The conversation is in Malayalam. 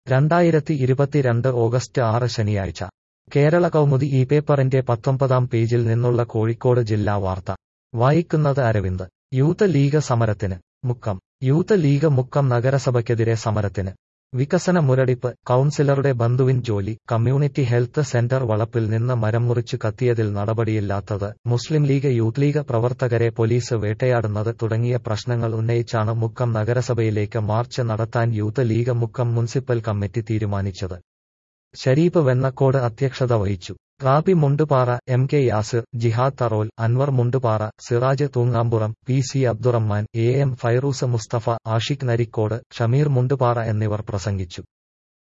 രണ്ടായിരത്തി ഇരുപത്തിരണ്ട് ഓഗസ്റ്റ് ആറ് ശനിയാഴ്ച കേരള കൗമുദി ഈ പേപ്പറിന്റെ പത്തൊമ്പതാം പേജിൽ നിന്നുള്ള കോഴിക്കോട് ജില്ലാ വാർത്ത വായിക്കുന്നത് അരവിന്ദ് യൂത്ത് ലീഗ് സമരത്തിന് മുക്കം യൂത്ത് ലീഗ് മുക്കം നഗരസഭയ്ക്കെതിരെ സമരത്തിന് വികസന മുരടിപ്പ് കൗൺസിലറുടെ ബന്ധുവിൻ ജോലി കമ്മ്യൂണിറ്റി ഹെൽത്ത് സെന്റർ വളപ്പിൽ നിന്ന് മരം മുറിച്ചു കത്തിയതിൽ നടപടിയില്ലാത്തത് മുസ്ലിം ലീഗ് യൂത്ത് ലീഗ് പ്രവർത്തകരെ പോലീസ് വേട്ടയാടുന്നത് തുടങ്ങിയ പ്രശ്നങ്ങൾ ഉന്നയിച്ചാണ് മുക്കം നഗരസഭയിലേക്ക് മാർച്ച് നടത്താൻ യൂത്ത് ലീഗ് മുക്കം മുനിസിപ്പൽ കമ്മിറ്റി തീരുമാനിച്ചത് ഷരീഫ് വെണ്ണക്കോട് അധ്യക്ഷത വഹിച്ചു Rabi Mundupara M K Yasir Jihad Tharol Anwar Mundupara Siraj Thoongampuram P C Abdurahman A M Fairoos Musthafa Ashiq Narikkode Shameer Mundupara എന്നിവർ പ്രസംഗിച്ചു